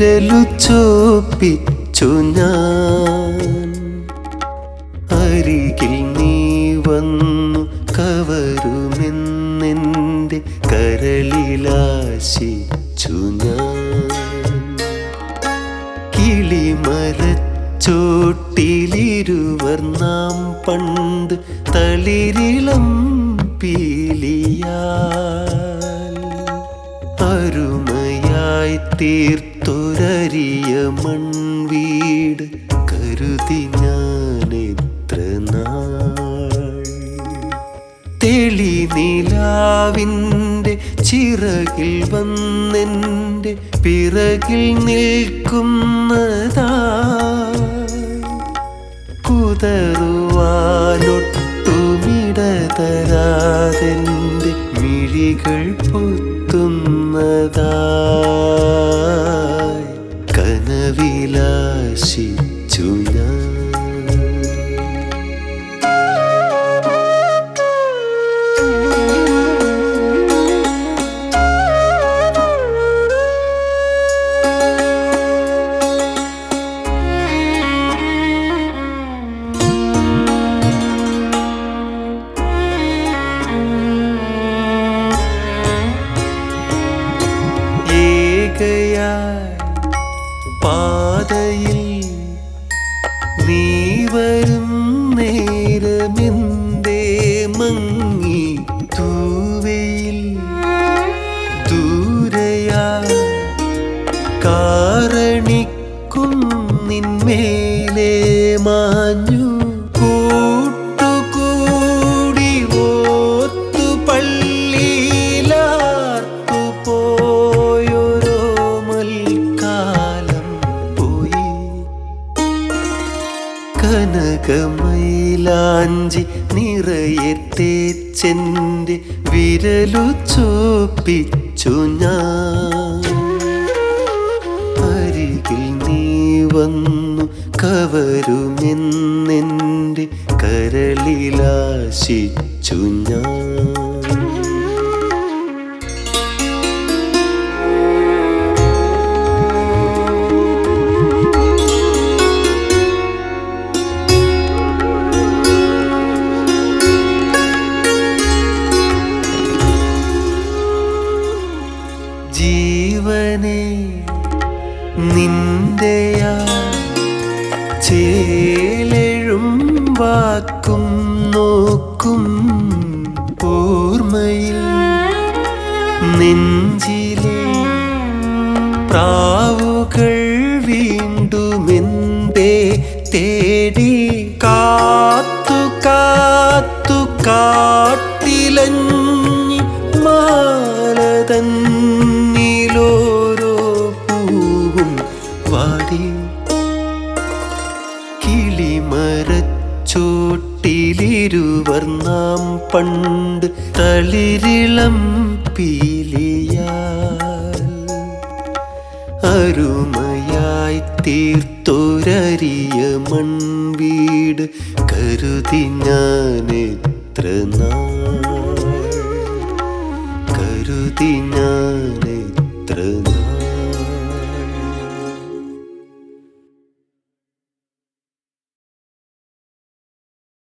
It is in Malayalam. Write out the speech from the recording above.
വിരലു ചോപ്പിച്ചു ഞാൻ അരികിൽ നീ വന്നു കവരുമെന്നെൻ്റെ കരളിലാശിച്ചു ഞാൻ കിളിമരച്ചോട്ടിലിരുവർ നാം പണ്ട് തളിരിളം പീലിയാൽ അരുമയായി തീർത്തൊരരിയ മൺവീട് കരുതി ഞാനെത്ര നാൾ തെളി നിലാവിൻ്റെ ചിറകിൽ വന്നെൻ്റെ പിറകിൽ നിൽക്കുന്നതാ കുതറുവാനൊട്ടുമിടതരാതെൻ്റെ മിഴികൾ പൊത്തുന്നതായി കനവിലാശിച്ചു ഞാൻ ഏകയായി പാതയിൽ നീ വരും നേരമെന്തേ മങ്ങി തൂവയിൽ ദൂരയാ കാരണിക്കുന്നിന്മേലെ മാഞ്ഞു കൂട്ടുകൂടി ഓർത്തു പള്ളിയിലാർത്തു പോയൊരോ മൽക്കാലം പോയി കനകമൈലാഞ്ചി നിറയെ തേച്ചെൻ്റെ വിരലു ചോപ്പിച്ചു ഞാൻ അരികിൽ നീ വന്നു കവരുമെന്നെൻ്റെ കരളിലാശിച്ചു ഞാൻ ജീവനെ നിന്റെയാ ചേലെഴും വാക്കും നോക്കും ഓർമ്മയിൽ നെഞ്ചിലെ പ്രാവുകൾ വീണ്ടുമെന്തേ തേടി കാത്തു കാത്തു കാട്ടിലഞ്ഞി മാലതന്നിലോരോ പൂവും വാടി കിളിമരച്ചോട്ടിലിരുവർ നാം പണ്ട് തളിരിളം പീലിയാൽ അരുമയായി തീർത്തൊരരിയ മൺവീട് കരുതി ഞാനെത്ര നാൾ കരുതി ഞാനെത്ര നാൾ